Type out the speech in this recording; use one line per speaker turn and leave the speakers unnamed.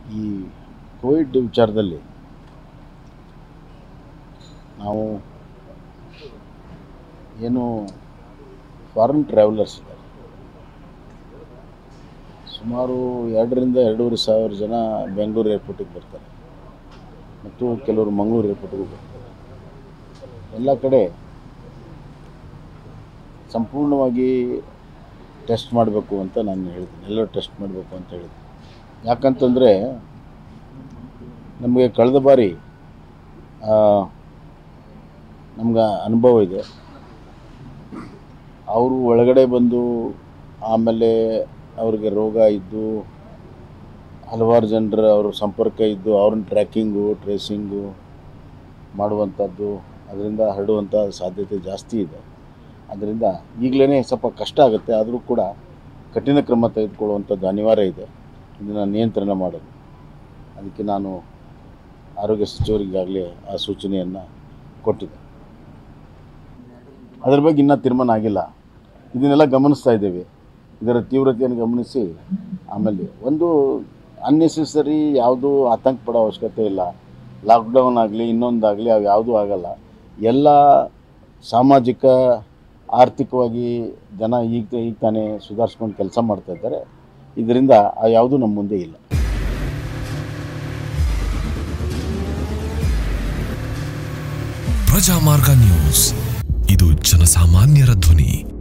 ಈ ಕೋವಿಡ್ ವಿಚಾರದಲ್ಲಿ ನಾವು ಏನು ಫಾರಿನ್ ಟ್ರಾವೆಲರ್ಸ್ ಇದ್ದಾರೆ ಸುಮಾರು ಎರಡರಿಂದ ಎರಡೂವರೆ ಸಾವಿರ ಜನ ಬೆಂಗಳೂರು ಏರ್ಪೋರ್ಟಿಗೆ ಬರ್ತಾರೆ ಮತ್ತು ಕೆಲವರು ಮಂಗಳೂರು ಏರ್ಪೋರ್ಟಿಗೂ ಬರ್ತಾರೆ ಎಲ್ಲ ಕಡೆ ಸಂಪೂರ್ಣವಾಗಿ ಟೆಸ್ಟ್ ಮಾಡಬೇಕು ಅಂತ ನಾನು ಹೇಳಿದ್ದೀನಿ ಎಲ್ಲರೂ ಟೆಸ್ಟ್ ಮಾಡಬೇಕು ಅಂತ ಹೇಳಿದ್ದೀನಿ ಯಾಕಂತಂದರೆ ನಮಗೆ ಕಳೆದ ಬಾರಿ ನಮ್ಗೆ ಅನುಭವ ಇದೆ ಅವರು ಒಳಗಡೆ ಬಂದು ಆಮೇಲೆ ಅವ್ರಿಗೆ ರೋಗ ಇದ್ದು ಹಲವಾರು ಜನರ ಅವ್ರ ಸಂಪರ್ಕ ಇದ್ದು ಅವ್ರನ್ನ ಟ್ರ್ಯಾಕಿಂಗು ಟ್ರೇಸಿಂಗು ಮಾಡುವಂಥದ್ದು ಅದರಿಂದ ಹರಡುವಂಥ ಸಾಧ್ಯತೆ ಜಾಸ್ತಿ ಇದೆ ಅದರಿಂದ ಈಗಲೇ ಸ್ವಲ್ಪ ಕಷ್ಟ ಆಗುತ್ತೆ ಆದರೂ ಕೂಡ ಕಠಿಣ ಕ್ರಮ ತೆಗೆದುಕೊಳ್ಳುವಂಥದ್ದು ಅನಿವಾರ್ಯ ಇದೆ ಇದನ್ನು ನಿಯಂತ್ರಣ ಮಾಡೋದು ಅದಕ್ಕೆ ನಾನು ಆರೋಗ್ಯ ಸಚಿವರಿಗಾಗಲೇ ಆ ಸೂಚನೆಯನ್ನು ಕೊಟ್ಟಿದ್ದೆ ಅದರ ಬಗ್ಗೆ ಇನ್ನೂ ತೀರ್ಮಾನ ಆಗಿಲ್ಲ ಇದನ್ನೆಲ್ಲ ಗಮನಿಸ್ತಾ ಇದ್ದೇವೆ ಇದರ ತೀವ್ರತೆಯನ್ನು ಗಮನಿಸಿ ಆಮೇಲೆ ಒಂದು ಅನ್ನೆಸೆಸರಿ ಯಾವುದೂ ಆತಂಕ ಪಡೋ ಅವಶ್ಯಕತೆ ಇಲ್ಲ ಲಾಕ್ಡೌನ್ ಆಗಲಿ ಇನ್ನೊಂದಾಗಲಿ ಅವು ಯಾವುದೂ ಆಗಲ್ಲ ಎಲ್ಲ ಸಾಮಾಜಿಕ ಆರ್ಥಿಕವಾಗಿ ಜನ ಈಗ ಈಗ ತಾನೇ ಸುಧಾರಿಸ್ಕೊಂಡು ಕೆಲಸ ಮಾಡ್ತಾ ಇದ್ದಾರೆ ಇದರಿಂದ ಆ ಯಾವುದೂ ನಮ್ಮ ಮುಂದೆ ಇಲ್ಲ
ಪ್ರಜಾಮಾರ್ಗ ನ್ಯೂಸ್ ಇದು ಜನಸಾಮಾನ್ಯರ ಧ್ವನಿ